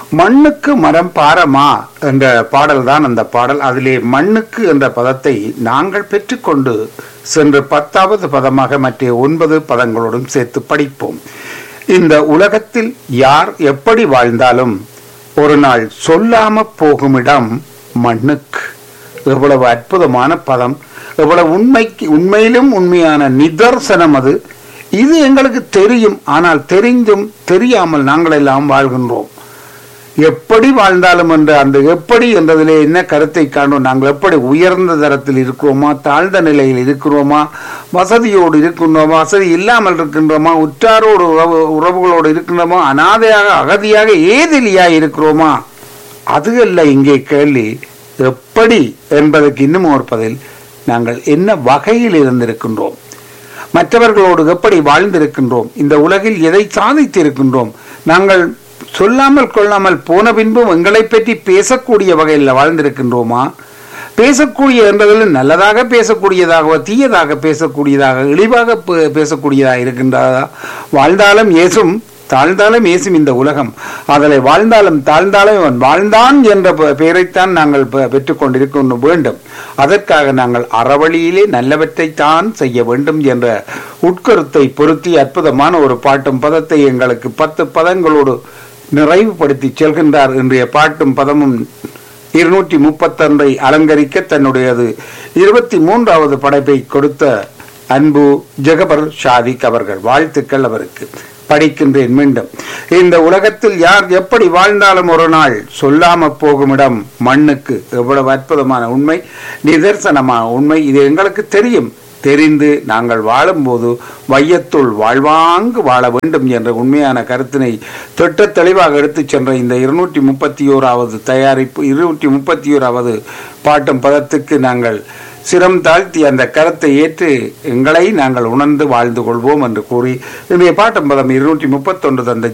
மண்ணுக்கு மரம் பாரமா என்ற பாடல் தான் அந்த பாடல் அதிலே மண்ணுக்கு என்ற பதத்தை நாங்கள் பெற்றுக்கொண்டு சென்று பத்தாவது பதமாக மற்ற ஒன்பது பதங்களோடும் சேர்த்து படிப்போம் இந்த உலகத்தில் யார் எப்படி வாழ்ந்தாலும் ஒரு நாள் சொல்லாம போகும் இடம் மண்ணுக்கு எவ்வளவு அற்புதமான பதம் எவ்வளவு உண்மைக்கு உண்மையிலும் உண்மையான நிதர்சனம் அது இது எங்களுக்கு தெரியும் ஆனால் தெரிந்தும் தெரியாமல் நாங்கள் எல்லாம் வாழ்கின்றோம் எப்படி வாழ்ந்தாலும் என்ற அந்த எப்படி என்றதிலே என்ன கருத்தை காணும் நாங்கள் எப்படி உயர்ந்த தரத்தில் இருக்கிறோமா தாழ்ந்த நிலையில் இருக்கிறோமா வசதியோடு இருக்கின்றோமா வசதி இல்லாமல் இருக்கின்றோமா உற்றாரோடு உறவு உறவுகளோடு இருக்கின்றோமா அனாதையாக அகதியாக ஏதிலியாக இருக்கிறோமா அது அல்ல இங்கே கேள்வி எப்படி என்பதற்கு இன்னும் ஒரு பதில் நாங்கள் என்ன வகையில் இருந்திருக்கின்றோம் மற்றவர்களோடு எப்படி வாழ்ந்திருக்கின்றோம் இந்த உலகில் எதை சாதித்திருக்கின்றோம் நாங்கள் சொல்லாமல் கொள்ளாமல் போன பின்பும் எங்களை பற்றி பேசக்கூடிய வகையில் வாழ்ந்திருக்கின்றோமா பேசக்கூடிய என்பதில் நல்லதாக பேசக்கூடியதாக தீயதாக பேசக்கூடியதாக இழிவாக பே- பேசக்கூடியதாக இருக்கின்றதா வாழ்ந்தாலும் ஏசும் தாழ்ந்தாலும் ஏசும் இந்த உலகம் அதில் வாழ்ந்தாலும் தாழ்ந்தாலும் அவன் வாழ்ந்தான் என்ற பெ- பெயரைத்தான் நாங்கள் பெ- பெற்றுக்கொண்டிருக்க வேண்டும் அதற்காக நாங்கள் அறவழியிலே நல்லவற்றைத்தான் செய்ய வேண்டும் என்ற உட்கருத்தை பொருத்தி அற்புதமான ஒரு பாட்டும் பதத்தை எங்களுக்கு பத்து பதங்களோடு நிறைவுபடுத்தி செல்கின்றார் இன்றைய பாட்டும் பதமும் இருநூற்றி முப்பத்தொன்றை அலங்கரிக்க தன்னுடையது இருபத்தி மூன்றாவது படைப்பை கொடுத்த அன்பு ஜெகபர் ஷாதிக் அவர்கள் வாழ்த்துக்கள் அவருக்கு படிக்கின்றேன் மீண்டும் இந்த உலகத்தில் யார் எப்படி வாழ்ந்தாலும் ஒரு நாள் சொல்லாம போகும் இடம் மண்ணுக்கு எவ்வளவு அற்புதமான உண்மை நிதர்சனமான உண்மை இது எங்களுக்கு தெரியும் தெரிந்து நாங்கள் வாழும்போது வையத்துள் வாழ்வாங்கு வாழ வேண்டும் என்ற உண்மையான கருத்தினை திட்ட தெளிவாக எடுத்துச் சென்ற இந்த இருநூற்றி முப்பத்தி ஓராவது தயாரிப்பு இருநூற்றி முப்பத்தி ஓராவது பாட்டும் பதத்துக்கு நாங்கள் சிரம் தாழ்த்தி அந்த கருத்தை ஏற்று எங்களை நாங்கள் உணர்ந்து வாழ்ந்து கொள்வோம் என்று கூறி இன்றைய பாட்டும் பதம் இருநூற்றி முப்பத்தொன்று தந்த